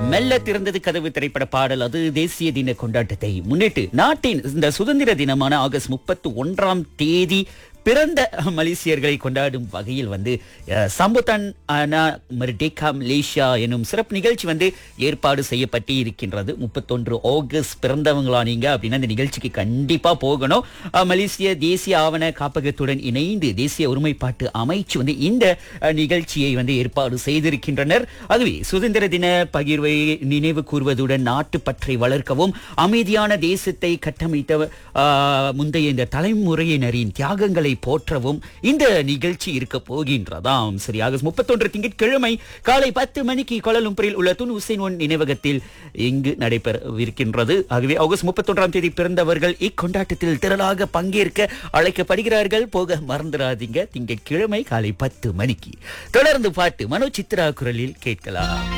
மெல்ல திறந்தது கதவு திரைப்பட பாடல் அது தேசிய தின கொண்டாட்டத்தை முன்னிட்டு நாட்டின் இந்த சுதந்திர தினமான ஆகஸ்ட் முப்பத்தி ஒன்றாம் தேதி பிறந்த மலேசியர்களை கொண்டாடும் வகையில் வந்து அஹ், சம்புதான் அனா மர்டேகா மலேசியா எனும் சிறப்பு நிகழ்ச்சி வந்து ஏற்பாடு செய்யப்பட்டு இருக்கின்றது முப்பத்தொன்று ஆகஸ்ட் பிறந்தவங்களா நீங்க அப்படின்னா இந்த நிகழ்ச்சிக்கு கண்டிப்பா போகணும் அஹ், மலேசிய தேசிய ஆவண காப்பகத்துடன் இணைந்து தேசிய ஒருமைப்பாட்டு அமைச்சு வந்து இந்த அஹ், நிகழ்ச்சியை வந்து ஏற்பாடு செய்திருக்கின்றனர் அதுவே சுதந்திர தின பகிர்வை நினைவு கூர்வதுடன் நாட்டுப்பற்றை வளர்க்கவும் அமைதியான தேசத்தை கட்டமைத்த அஹ், முந்தைய இந்த தலைமுறையினரின் தியாகங்களை போற்றவும் இந்த நிகழ்ச்சி இருக்க போகின்றதாம் சரி ஆகஸ்ட் முப்பத்தொன்று திங்கட்கிழமை காலை பத்து மணிக்கு கோலாலும்பூரில் உள்ள துன் உசேன் ஒன் நினைவகத்தில் இங்கு நடைபெறவிருக்கின்றது ஆகவே ஆகஸ்ட் முப்பத்தொன்றாம் தேதி பிறந்தவர்கள் இக்கொண்டாட்டத்தில் திரளாக பங்கேற்க அழைக்கப்படுகிறார்கள் போக மறந்துடாதீங்க திங்கட்கிழமை காலை பத்து மணிக்கு தொடர்ந்து பாட்டு மனோ சித்ரா குரலில் கேட்கலாம்